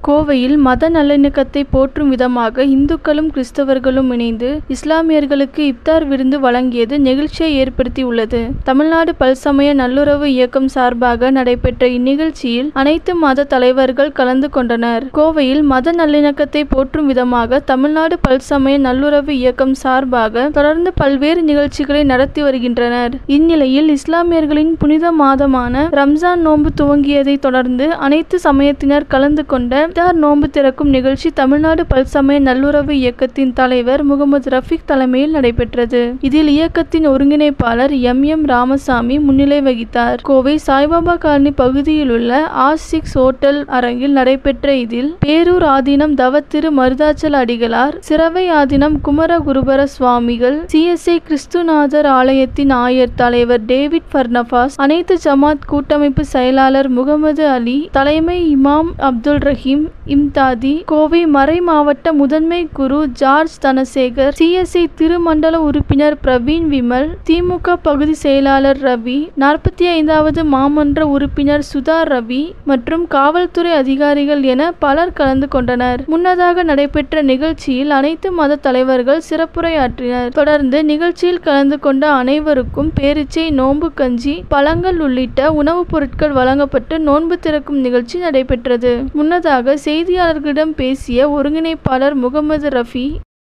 கோவையில் மத நல்லிணக்கத்தை போற்றும் விதமாக இந்துக்களும் கிறிஸ்தவர்களும் இணைந்து இஸ்லாமியர்களுக்கு இப்தார் விருந்து வழங்கியது நெகிழ்ச்சியை ஏற்படுத்தியுள்ளது தமிழ்நாடு பல்சமய நல்லுறவு இயக்கம் சார்பாக நடைபெற்ற இந்நிகழ்ச்சியில் அனைத்து மத தலைவர்கள் கலந்து கொண்டனர் கோவையில் மத நல்லிணக்கத்தை போற்றும் விதமாக தமிழ்நாடு பல்சமய நல்லுறவு இயக்கம் சார்பாக தொடர்ந்து பல்வேறு நிகழ்ச்சிகளை நடத்தி வருகின்றனர் இந்நிலையில் இஸ்லாமியர்களின் புனித மாதமான ரம்ஜான் நோன்பு துவங்கியதை தொடர்ந்து அனைத்து சமயத்தினர் கலந்து கொண்ட இஃப்தார் நோன்பு திறக்கும் நிகழ்ச்சி தமிழ்நாடு பல்சமய நல்லுறவு இயக்கத்தின் தலைவர் முகமது ரஃபீக் தலைமையில் நடைபெற்றது இதில் இயக்கத்தின் ஒருங்கிணைப்பாளர் எம் எம் ராமசாமி முன்னிலை வகித்தார் கோவை சாய்பாபா காலனி பகுதியில் உள்ள ஆர் சிக்ஸ் ஹோட்டல் அரங்கில் நடைபெற்ற இதில் பேரூர் ஆதீனம் தவத்திரு மருதாச்சல அடிகளார் சிரவை ஆதீனம் குமரகுருபர சுவாமிகள் சிஎஸ்ஐ கிறிஸ்துநாதர் ஆலயத்தின் ஆயர் தலைவர் டேவிட் பர்னபாஸ் அனைத்து ஜமாத் கூட்டமைப்பு செயலாளர் முகமது அலி தலைமை இமாம் அப்துல் ரஹீம் இம்தாதி கோவை மறை மாவட்ட முதன்மை குரு ஜார்ஜ் தனசேகர் சிஎஸ்ஐ திருமண்டல உறுப்பினர் பிரவீன் விமல் திமுக பகுதி செயலாளர் ரவி நாற்பத்தி ஐந்தாவது மாமன்ற உறுப்பினர் சுதா ரவி மற்றும் காவல்துறை அதிகாரிகள் என பலர் கலந்து கொண்டனர் முன்னதாக நடைபெற்ற நிகழ்ச்சியில் அனைத்து மத தலைவர்கள் சிறப்புரையாற்றினர் தொடர்ந்து நிகழ்ச்சியில் கலந்து கொண்ட அனைவருக்கும் பேரிச்சை நோன்பு கஞ்சி பழங்கள் உள்ளிட்ட உணவுப் பொருட்கள் வழங்கப்பட்டு நோன்பு திறக்கும் நிகழ்ச்சி நடைபெற்றது முன்னதாக செய்தியாளர்களிடம் பேசிய ஒருங்கிணைப்பாளர் முகமது ரஃபி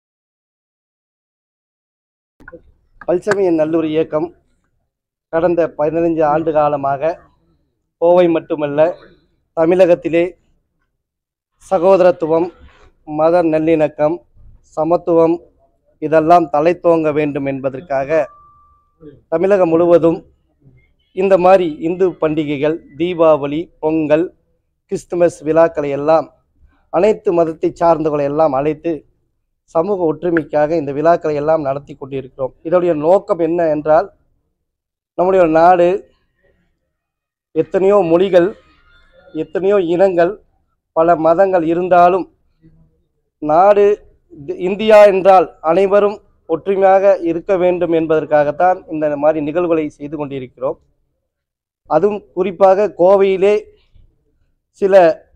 பல்சமய நல்லூர் இயக்கம் கடந்த பதினைஞ்சு ஆண்டு காலமாக கோவை மட்டுமல்ல தமிழகத்திலே சகோதரத்துவம் மத நல்லிணக்கம் சமத்துவம் இதெல்லாம் தலைத்தோங்க வேண்டும் என்பதற்காக தமிழகம் முழுவதும் இந்த மாதிரி இந்து பண்டிகைகள் தீபாவளி பொங்கல் கிறிஸ்துமஸ் விழாக்களை எல்லாம் அனைத்து மதத்தை சார்ந்தவர்களை எல்லாம் அழைத்து சமூக ஒற்றுமைக்காக இந்த விழாக்களை எல்லாம் நடத்தி கொண்டிருக்கிறோம் இதனுடைய நோக்கம் என்ன என்றால் நம்முடைய நாடு எத்தனையோ மொழிகள் எத்தனையோ இனங்கள் பல மதங்கள் இருந்தாலும் நாடு தி- இந்தியா என்றால் அனைவரும் ஒற்றுமையாக இருக்க வேண்டும் என்பதற்காகத்தான் இந்த மாதிரி நிகழ்வுகளை செய்து கொண்டிருக்கிறோம் அதுவும் குறிப்பாக கோவையிலே சில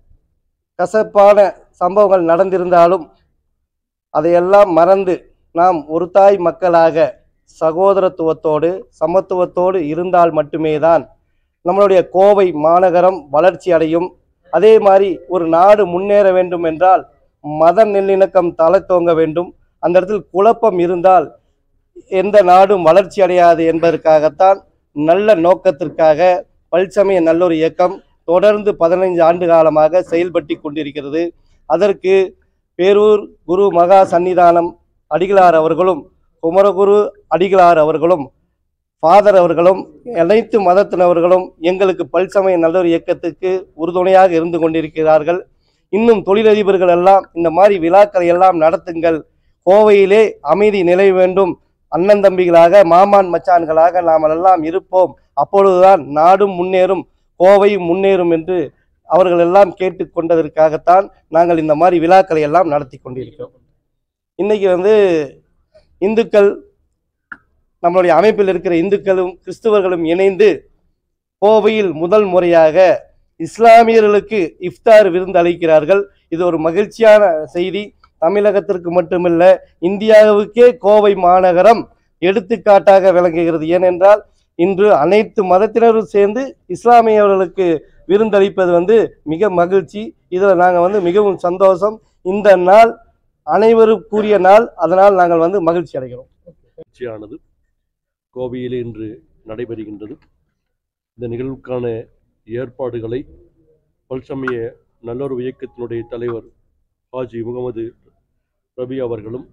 கசப்பான சம்பவங்கள் நடந்திருந்தாலும் அதையெல்லாம் மறந்து நாம் ஒரு தாய் மக்களாக சகோதரத்துவத்தோடு சமத்துவத்தோடு இருந்தால் மட்டுமே தான் நம்மளுடைய கோவை மாநகரம் வளர்ச்சி அடையும் அதே மாதிரி ஒரு நாடு முன்னேற வேண்டும் என்றால் மத நல்லிணக்கம் தலை வேண்டும் அந்த இடத்தில் குழப்பம் இருந்தால் எந்த நாடும் வளர்ச்சி அடையாது என்பதற்காகத்தான் நல்ல நோக்கத்திற்காக பல்சமய நல்லொரு இயக்கம் தொடர்ந்து பதினைஞ்சு ஆண்டு காலமாக செயல்பட்டு கொண்டிருக்கிறது அதற்கு பேரூர் குரு மகா சன்னிதானம் அடிகளார் அவர்களும் குமரகுரு அடிகளார் அவர்களும் ஃபாதர் அவர்களும் அனைத்து மதத்தினவர்களும் எங்களுக்கு பல்சமய நல்லொரு இயக்கத்துக்கு உறுதுணையாக இருந்து கொண்டிருக்கிறார்கள் இன்னும் தொழிலதிபர்கள் எல்லாம் இந்த மாதிரி விழாக்களை எல்லாம் நடத்துங்கள் கோவையிலே அமைதி நிலை வேண்டும் அண்ணன் தம்பிகளாக மாமான் மச்சான்களாக நாம் எல்லாம் இருப்போம் அப்பொழுதுதான் நாடும் முன்னேறும் கோவையும் முன்னேறும் என்று அவர்கள் எல்லாம் கேட்டுக்கொண்டதற்காகத்தான் நாங்கள் இந்த மாதிரி விழாக்களை எல்லாம் நடத்தி கொண்டிருக்கிறோம் இன்னைக்கு வந்து இந்துக்கள் நம்மளுடைய அமைப்பில் இருக்கிற இந்துக்களும் கிறிஸ்துவர்களும் இணைந்து கோவையில் முதல் முறையாக இஸ்லாமியர்களுக்கு இஃப்தார் விருந்து அளிக்கிறார்கள் இது ஒரு மகிழ்ச்சியான செய்தி தமிழகத்திற்கு மட்டுமல்ல இந்தியாவுக்கே கோவை மாநகரம் எடுத்துக்காட்டாக விளங்குகிறது ஏனென்றால் இன்று அனைத்து மதத்தினரும் சேர்ந்து இஸ்லாமியர்களுக்கு விருந்தளிப்பது வந்து மிக மகிழ்ச்சி இதில் நாங்கள் வந்து மிகவும் சந்தோஷம் இந்த நாள் அனைவருக்குரிய நாள் அதனால் நாங்கள் வந்து மகிழ்ச்சி அடைகிறோம் நிகழ்ச்சியானது கோவையில் இன்று நடைபெறுகின்றது இந்த நிகழ்வுக்கான ஏற்பாடுகளை பல்சமய நல்லுறவு இயக்கத்தினுடைய தலைவர் ஹாஜி முகமது ரபி அவர்களும்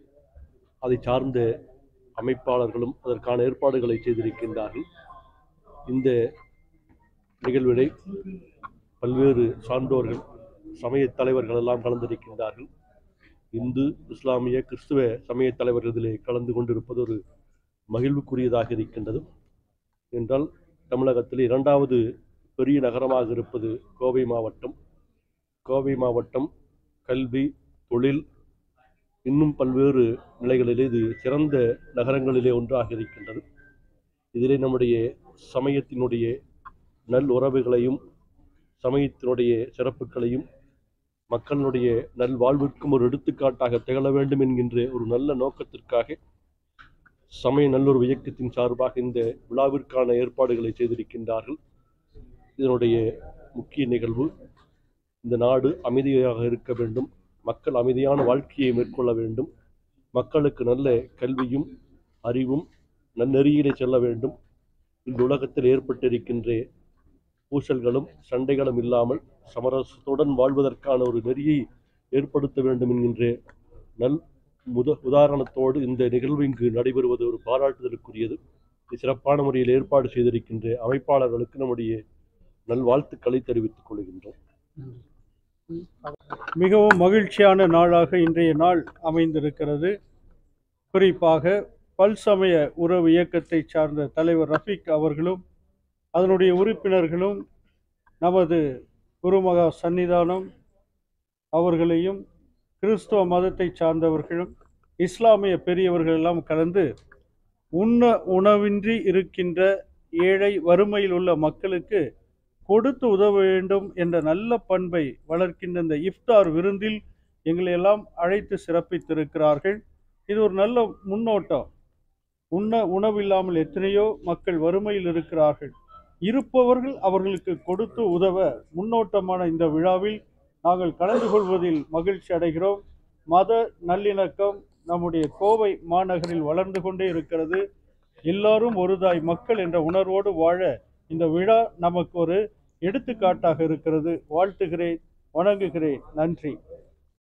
அதை சார்ந்த அமைப்பாளர்களும் அதற்கான ஏற்பாடுகளை செய்திருக்கின்றார்கள் இந்த நிகழ்வினை பல்வேறு சான்றோர்கள் சமய தலைவர்கள் எல்லாம் கலந்திருக்கின்றார்கள் இந்து இஸ்லாமிய கிறிஸ்துவ சமய தலைவர்கள் இதிலே கலந்து கொண்டிருப்பது ஒரு மகிழ்வுக்குரியதாக இருக்கின்றது என்றால் தமிழகத்தில் இரண்டாவது பெரிய நகரமாக இருப்பது கோவை மாவட்டம் கோவை மாவட்டம் கல்வி தொழில் இன்னும் பல்வேறு நிலைகளிலே இது சிறந்த நகரங்களிலே ஒன்றாக இருக்கின்றது இதிலே நம்முடைய சமயத்தினுடைய நல் உறவுகளையும் சமயத்தினுடைய சிறப்புகளையும் மக்களுடைய நல்வாழ்விற்கும் ஒரு எடுத்துக்காட்டாக திகழ வேண்டும் என்கின்ற ஒரு நல்ல நோக்கத்திற்காக சமய நல்லுறவு இயக்கத்தின் சார்பாக இந்த விழாவிற்கான ஏற்பாடுகளை செய்திருக்கின்றார்கள் இதனுடைய முக்கிய நிகழ்வு இந்த நாடு அமைதியாக இருக்க வேண்டும் மக்கள் அமைதியான வாழ்க்கையை மேற்கொள்ள வேண்டும் மக்களுக்கு நல்ல கல்வியும் அறிவும் நன்னெறியிலே செல்ல வேண்டும் இந்த உலகத்தில் ஏற்பட்டிருக்கின்ற பூசல்களும் சண்டைகளும் இல்லாமல் சமரசத்துடன் வாழ்வதற்கான ஒரு நெறியை ஏற்படுத்த வேண்டும் என்கின்ற நல் முத உதாரணத்தோடு இந்த நிகழ்வு இங்கு நடைபெறுவது ஒரு பாராட்டுதலுக்குரியது இது சிறப்பான முறையில் ஏற்பாடு செய்திருக்கின்ற அமைப்பாளர்களுக்கு நம்முடைய நல்வாழ்த்துக்களை தெரிவித்துக் கொள்கின்றோம் மிகவும் மகிழ்ச்சியான நாளாக இன்றைய நாள் அமைந்திருக்கிறது குறிப்பாக பல்சமய உறவு இயக்கத்தை சார்ந்த தலைவர் ரஃபீக் அவர்களும் அதனுடைய உறுப்பினர்களும் நமது குருமகா சன்னிதானம் அவர்களையும் கிறிஸ்துவ மதத்தை சார்ந்தவர்களும் இஸ்லாமிய பெரியவர்கள் எல்லாம் கலந்து உண்ண உணவின்றி இருக்கின்ற ஏழை வறுமையில் உள்ள மக்களுக்கு கொடுத்து உதவ வேண்டும் என்ற நல்ல பண்பை வளர்க்கின்ற இந்த இஃப்தார் விருந்தில் எங்களை எல்லாம் அழைத்து சிறப்பித்திருக்கிறார்கள் இது ஒரு நல்ல முன்னோட்டம் உண்ண உணவில்லாமல் எத்தனையோ மக்கள் வறுமையில் இருக்கிறார்கள் இருப்பவர்கள் அவர்களுக்கு கொடுத்து உதவ முன்னோட்டமான இந்த விழாவில் நாங்கள் கலந்து கொள்வதில் மகிழ்ச்சி அடைகிறோம் மத நல்லிணக்கம் நம்முடைய கோவை மாநகரில் வளர்ந்து கொண்டே இருக்கிறது எல்லாரும் ஒருதாய் மக்கள் என்ற உணர்வோடு வாழ இந்த விழா நமக்கு ஒரு எடுத்துக்காட்டாக இருக்கிறது வாழ்த்துகிறேன் வணங்குகிறேன் நன்றி